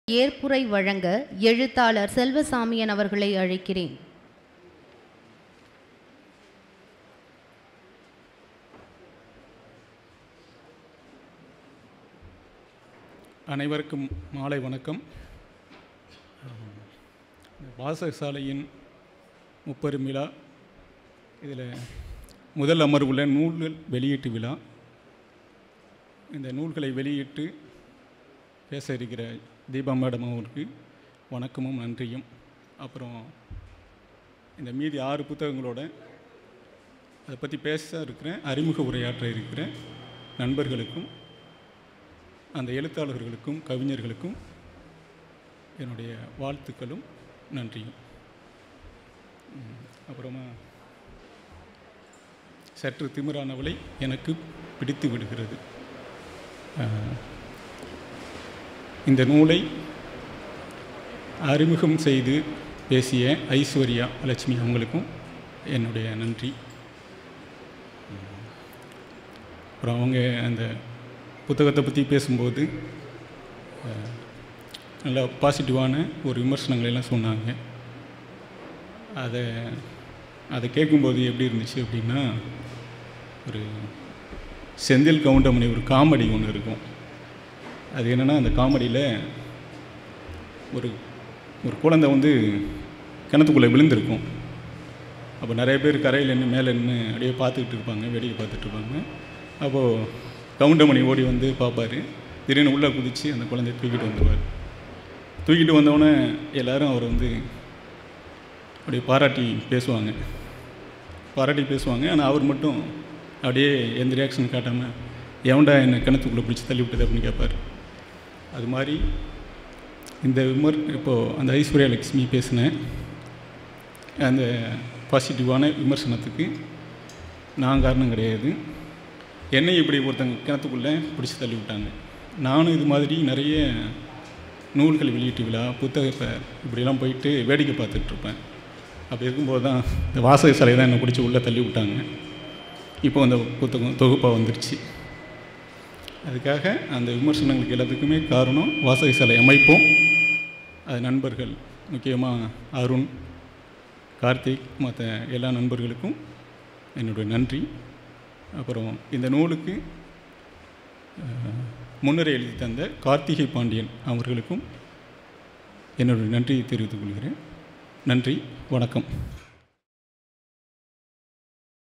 ஏற்புரை வழங்க எழுத்தாளர் செல்வசாமியன் அவர்களை அழைக்கிறேன் அனைவருக்கும் மாலை வணக்கம் வாசகசாலையின் முப்பெரும் விழா இதில் முதல் அமர்வுல நூல்கள் வெளியீட்டு விழா இந்த நூல்களை வெளியிட்டு பேச இருக்கிற தீபா மேடம் அவருக்கு வணக்கமும் நன்றியும் அப்புறம் இந்த மீதி ஆறு புத்தகங்களோட அதை பற்றி பேச இருக்கிற அறிமுக உரையாற்ற இருக்கிற நண்பர்களுக்கும் அந்த எழுத்தாளர்களுக்கும் கவிஞர்களுக்கும் என்னுடைய வாழ்த்துக்களும் நன்றியும் ம், அப்புறமா சற்று திமிரானவளை எனக்கு பிடித்து விடுகிறது அஹ், இந்த நூலை அறிமுகம் செய்து பேசிய ஐஸ்வர்யா லட்சுமி அவங்களுக்கும் என்னுடைய நன்றி ம், அப்புறம் அவங்க அந்த புத்தகத்தை பற்றி பேசும்போது அஹ், நல்ல பாசிட்டிவான ஒரு விமர்சனங்களை எல்லாம் சொன்னாங்க அதை அதை கேட்கும்போது எப்படி இருந்துச்சு அப்படின்னா ஒரு செந்தில் கவுண்டமணி ஒரு காமெடி ஒன்று இருக்கும் அது என்னென்னா அந்த காமெடியில் ஒரு ஒரு குழந்தை வந்து கிணத்துக்குள்ளே விழுந்திருக்கும் அப்போ நிறைய பேர் கரையில் நின்று மேலே நின்று அப்படியே பார்த்துக்கிட்டு இருப்பாங்க வேடிக்கை பார்த்துட்டு இருப்பாங்க அப்போது கவுண்டமணி ஓடி வந்து பார்ப்பாரு திடீர்னு உள்ளே குதித்து அந்த குழந்தைய தூக்கிட்டு வந்துடுவார் தூக்கிட்டு வந்தவுடனே எல்லாரும் அவரை வந்து அப்படியே பாராட்டி பேசுவாங்க பாராட்டி பேசுவாங்க ஆனால் அவர் மட்டும் அப்படியே எந்த ரியாக்ஷன் காட்டாமல் எவன்டா என்னை கிணத்துக்குள்ளே பிடிச்சி தள்ளி விட்டது அப்படின்னு கேட்பார் அது மாதிரி இந்த விமர் இப்போது அந்த ஐஸ்வர்யா லக்ஷ்மி பேசின அந்த பாசிட்டிவான விமர்சனத்துக்கு நான் காரணம் கிடையாது என்னை இப்படி ஒருத்தங்க கிணத்துக்குள்ளே பிடிச்சி தள்ளி விட்டாங்க நானும் இது மாதிரி நிறைய நூல்கள் வெளியீட்டு விழா புத்தகத்தை இப்படிலாம் போயிட்டு வேடிக்கை பார்த்துட்ருப்பேன் அப்படி இருக்கும்போது தான் இந்த வாசக சாலை தான் என்னை பிடிச்சி உள்ளே தள்ளி விட்டாங்க இப்போ அந்த புத்தகம் தொகுப்பாக வந்துருச்சு அதுக்காக அந்த விமர்சனங்களுக்கு எல்லாத்துக்குமே காரணம் வாசக சாலை அமைப்போம் அது நண்பர்கள் முக்கியமாக அருண் கார்த்திக் மற்ற எல்லா நண்பர்களுக்கும் என்னுடைய நன்றி அப்புறம் இந்த நூலுக்கு அஹ், முன்னுரை எழுதி தந்த கார்த்திகை பாண்டியன் அவர்களுக்கும் என்னுடைய நன்றியை தெரிவித்துக் கொள்கிறேன் நன்றி வணக்கம்